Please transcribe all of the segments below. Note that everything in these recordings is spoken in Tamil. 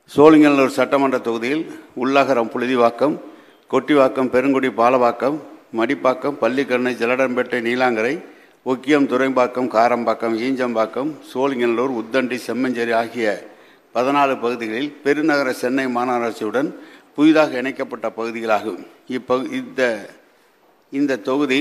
சோழிங்கநல்லூர் சட்டமன்ற தொகுதியில் உள்ளகரம் புழுதிவாக்கம் கொட்டிவாக்கம் பெருங்குடி பாலவாக்கம் மடிப்பாக்கம் பள்ளிக்கரணை ஜலடம்பேட்டை நீலாங்கரை ஒக்கியம் துறைம்பாக்கம் காரம்பாக்கம் ஈஞ்சம்பாக்கம் சோழிங்கநல்லூர் உத்தண்டி செம்மஞ்சேரி ஆகிய பதினாலு பகுதிகளில் பெருநகர சென்னை மாநகராட்சியுடன் புதிதாக இணைக்கப்பட்ட பகுதிகளாகும் இப்பகு இந்த இந்த தொகுதி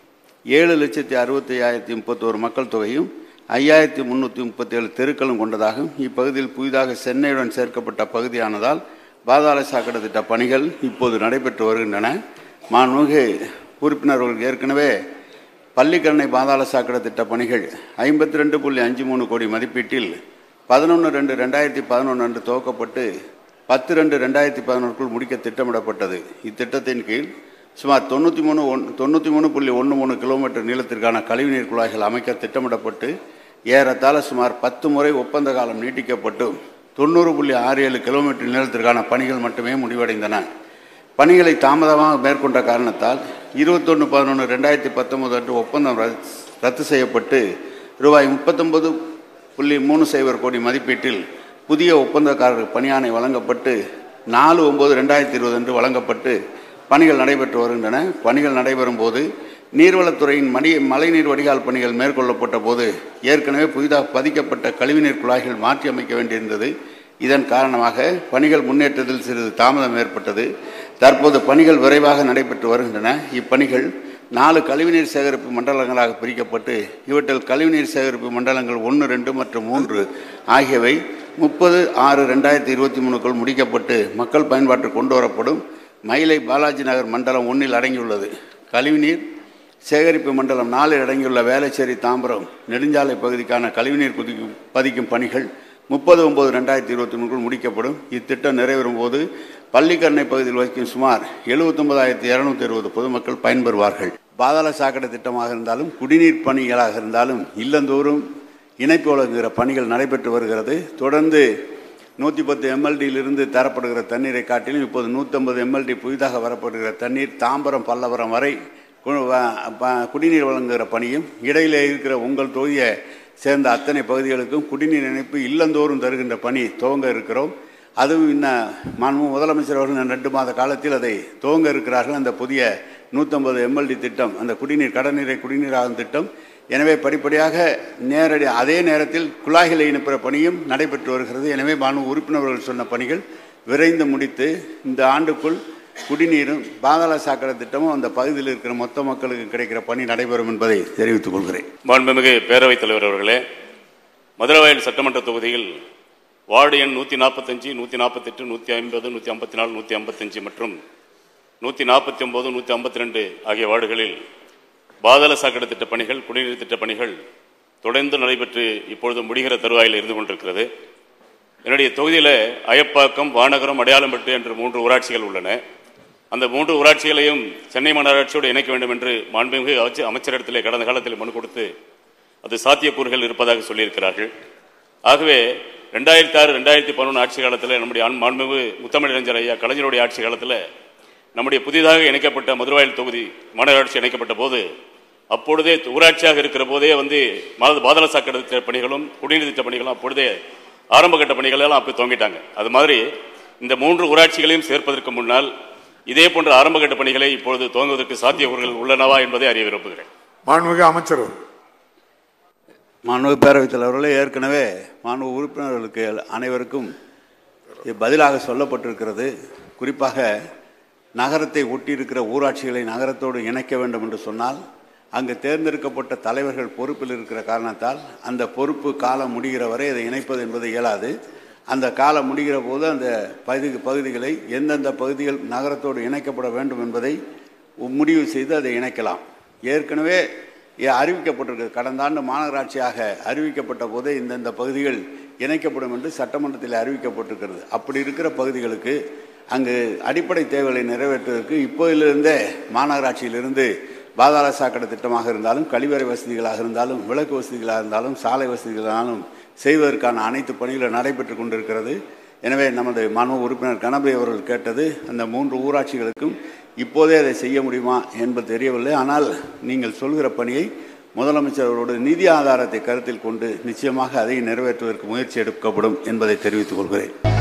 ஏழு லட்சத்தி அறுபத்தி ஐயாயிரத்தி முப்பத்தோரு மக்கள் தொகையும் ஐயாயிரத்தி முந்நூற்றி முப்பத்தேழு தெருக்களும் கொண்டதாகும் இப்பகுதியில் புதிதாக சென்னையுடன் சேர்க்கப்பட்ட பகுதியானதால் பாதாள சாக்கடை திட்ட பணிகள் இப்போது நடைபெற்று வருகின்றன மாண்புமிகு உறுப்பினர்கள் ஏற்கனவே பள்ளிக்கரணை பாதாள சாக்கடை திட்ட பணிகள் ஐம்பத்தி ரெண்டு புள்ளி அஞ்சு மூணு கோடி மதிப்பீட்டில் பதினொன்று ரெண்டு ரெண்டாயிரத்தி பதினொன்று அன்று துவக்கப்பட்டு பத்து ரெண்டு ரெண்டாயிரத்தி பதினொன்றுக்குள் முடிக்க திட்டமிடப்பட்டது இத்திட்டத்தின் கீழ் சுமார் தொண்ணூற்றி மூணு ஒன் தொண்ணூற்றி மூணு புள்ளி ஒன்று மூணு கிலோமீட்டர் நீளத்திற்கான கழிவுநீர் குழாய்கள் அமைக்க திட்டமிடப்பட்டு ஏறத்தாழ சுமார் பத்து முறை ஒப்பந்த காலம் நீட்டிக்கப்பட்டு தொண்ணூறு புள்ளி ஆறு ஏழு கிலோமீட்டர் நீளத்திற்கான பணிகள் மட்டுமே முடிவடைந்தன பணிகளை தாமதமாக மேற்கொண்ட காரணத்தால் இருபத்தொன்று பதினொன்று ரெண்டாயிரத்தி பத்தொன்பது அன்று ஒப்பந்தம் ரத்- ரத்து செய்யப்பட்டு ரூபாய் முப்பத்தொன்பது புள்ளி மூணு சைபர் கோடி மதிப்பீட்டில் புதிய ஒப்பந்தக்காரருக்கு பணியாணை வழங்கப்பட்டு நாலு ஒம்பது ரெண்டாயிரத்தி இருபது அன்று வழங்கப்பட்டு பணிகள் நடைபெற்று வருகின்றன பணிகள் நடைபெறும் போது நீர்வளத்துறையின் மடி மழைநீர் வடிகால் பணிகள் மேற்கொள்ளப்பட்ட போது ஏற்கனவே புதிதாக பதிக்கப்பட்ட கழிவுநீர் குழாய்கள் மாற்றி அமைக்க வேண்டியிருந்தது இதன் காரணமாக பணிகள் முன்னேற்றத்தில் சிறிது தாமதம் ஏற்பட்டது தற்போது பணிகள் விரைவாக நடைபெற்று வருகின்றன இப்பணிகள் நாலு கழிவுநீர் சேகரிப்பு மண்டலங்களாக பிரிக்கப்பட்டு இவற்றில் கழிவுநீர் சேகரிப்பு மண்டலங்கள் ஒன்று ரெண்டு மற்றும் மூன்று ஆகியவை முப்பது ஆறு ரெண்டாயிரத்தி இருபத்தி மூணுக்குள் முடிக்கப்பட்டு மக்கள் பயன்பாட்டிற்கு கொண்டு வரப்படும் மயிலை பாலாஜி நகர் மண்டலம் ஒன்றில் அடங்கியுள்ளது கழிவுநீர் சேகரிப்பு மண்டலம் நாலில் அடங்கியுள்ள வேளச்சேரி தாம்பரம் நெடுஞ்சாலை பகுதிக்கான கழிவுநீர் குதிக்கும் பதிக்கும் பணிகள் முப்பது ஒன்பது ரெண்டாயிரத்தி இருபத்தி மூணுக்குள் முடிக்கப்படும் இத்திட்டம் நிறைவேறும் போது பள்ளிக்கரணை பகுதியில் வசிக்கும் சுமார் எழுபத்தொன்பதாயிரத்தி இரநூத்தி அறுபது பொதுமக்கள் பயன்பெறுவார்கள் பாதாள சாக்கடை திட்டமாக இருந்தாலும் குடிநீர் பணிகளாக இருந்தாலும் இல்லந்தோறும் இணைப்பு வழங்குகிற பணிகள் நடைபெற்று வருகிறது தொடர்ந்து நூற்றி பத்து எம்எல்டியிலிருந்து தரப்படுகிற தண்ணீரை காட்டிலும் இப்போது நூற்றம்பது எம்எல்டி புதிதாக வரப்படுகிற தண்ணீர் தாம்பரம் பல்லவரம் வரை கு- வ- ப- குடிநீர் வழங்குகிற பணியும் இடையிலே இருக்கிற உங்கள் தொகுதியை சேர்ந்த அத்தனை பகுதிகளுக்கும் குடிநீர் இணைப்பு இல்லந்தோறும் தருகின்ற பணி துவங்க இருக்கிறோம் அதுவும் இன்னும் மாண்பு முதலமைச்சர் அவர்கள் இன்னும் ரெண்டு மாத காலத்தில் அதை துவங்க இருக்கிறார்கள் அந்த புதிய நூற்றம்பது எம்எல்டி திட்டம் அந்த குடிநீர் கடல்நீரை குடிநீராகும் திட்டம் எனவே படிப்படியாக நேரடி அதே நேரத்தில் குழாய்களை இணைப்புற பணியும் நடைபெற்று வருகிறது எனவே மாண்பு உறுப்பினர்கள் சொன்ன பணிகள் விரைந்து முடித்து இந்த ஆண்டுக்குள் குடிநீரும் பாதாள சாக்கடை திட்டமும் அந்த பகுதியில் இருக்கிற மொத்த மக்களுக்கு கிடைக்கிற பணி நடைபெறும் என்பதை தெரிவித்துக் கொள்கிறேன் மாண்புமிகு பேரவைத் தலைவர் அவர்களே மதுரவாயல் சட்டமன்ற தொகுதியில் வார்டு எண் நூற்றி நாற்பத்தஞ்சு நூற்றி நாற்பத்தெட்டு நூற்றி ஐம்பது நூற்றி ஐம்பத்தி நாலு நூற்றி ஐம்பத்தஞ்சு மற்றும் நூற்றி நாற்பத்தி ஒம்பது நூற்றி ஐம்பத்தி ரெண்டு ஆகிய வார்டுகளில் பாதாள சாக்கடை திட்ட பணிகள் குடிநீர் திட்ட பணிகள் தொடர்ந்து நடைபெற்று இப்பொழுது முடிகிற தருவாயில் இருந்து கொண்டிருக்கிறது என்னுடைய தொகுதியில் அயப்பாக்கம் வானகரம் அடையாளம்பட்டு என்று மூன்று ஊராட்சிகள் உள்ளன அந்த மூன்று ஊராட்சிகளையும் சென்னை மாநகராட்சியோடு இணைக்க வேண்டும் என்று மாண்புமிகு அமைச்ச- அமைச்சரிடத்திலே கடந்த காலத்தில் மனு கொடுத்து அது சாத்தியக்கூறுகள் இருப்பதாக சொல்லியிருக்கிறார்கள் ஆகவே ரெண்டாயிரத்தி ஆறு ரெண்டாயிரத்தி பதினொன்று ஆட்சி காலத்தில் நம்முடைய அன்- மாண்புமிகு முத்தமிழறிஞர் ஐயா கலைஞருடைய ஆட்சி காலத்தில் நம்முடைய புதிதாக இணைக்கப்பட்ட மதுரவாயல் தொகுதி மாநகராட்சி இணைக்கப்பட்ட போது அப்பொழுதே ஊராட்சியாக இருக்கிற போதே வந்து மா- பாதாள சாக்கடை திட்ட பணிகளும் குடிநீர் திட்ட பணிகளும் அப்பொழுதே ஆரம்ப கட்ட பணிகள் எல்லாம் அப்போ துவங்கிட்டாங்க அது மாதிரி இந்த மூன்று ஊராட்சிகளையும் சேர்ப்பதற்கு முன்னால் இதே போன்ற ஆரம்ப கட்ட பணிகளை இப்பொழுது துவங்குவதற்கு சாத்தியக்கூறுகள் உள்ளனவா என்பதை அறிய விரும்புகிறேன் மாண்புமிகு அமைச்சர் அவர்கள். மாண்பு பேரவைத் தலைவர்களே ஏற்கனவே மாண்பு உறுப்பினர்களுக்கு அனைவருக்கும் இது பதிலாக சொல்லப்பட்டிருக்கிறது குறிப்பாக நகரத்தை ஒட்டியிருக்கிற ஊராட்சிகளை நகரத்தோடு இணைக்க வேண்டும் என்று சொன்னால் அங்கு தேர்ந்தெடுக்கப்பட்ட தலைவர்கள் பொறுப்பில் இருக்கிற காரணத்தால் அந்த பொறுப்பு காலம் முடிகிற வரை அதை இணைப்பது என்பது இயலாது அந்த காலம் முடிகிற போது அந்த பகுதி பகுதிகளை எந்தெந்த பகுதிகள் நகரத்தோடு இணைக்கப்பட வேண்டும் என்பதை முடிவு செய்து அதை இணைக்கலாம் ஏற்கனவே இ- அறிவிக்கப்பட்டிருக்கிறது கடந்த ஆண்டு மாநகராட்சியாக அறிவிக்கப்பட்ட போதே இந்தந்த பகுதிகள் இணைக்கப்படும் என்று சட்டமன்றத்தில் அறிவிக்கப்பட்டிருக்கிறது அப்படி இருக்கிற பகுதிகளுக்கு அங்கு அடிப்படை தேவைகளை நிறைவேற்றுவதற்கு இப்போதிலிருந்தே மாநகராட்சியிலிருந்து பாதாள சாக்கடை திட்டமாக இருந்தாலும் கழிவறை வசதிகளாக இருந்தாலும் விளக்கு வசதிகளாக இருந்தாலும் சாலை வசதிகளாலும் செய்வதற்கான அனைத்து பணிகளும் நடைபெற்று கொண்டிருக்கிறது எனவே நமது மாண்பு உறுப்பினர் கணபதி அவர்கள் கேட்டது அந்த மூன்று ஊராட்சிகளுக்கும் இப்போதே அதை செய்ய முடியுமா என்பது தெரியவில்லை ஆனால் நீங்கள் சொல்கிற பணியை முதலமைச்சர் அவரோட நிதி ஆதாரத்தை கருத்தில் கொண்டு நிச்சயமாக அதை நிறைவேற்றுவதற்கு முயற்சி எடுக்கப்படும் என்பதை தெரிவித்துக் கொள்கிறேன்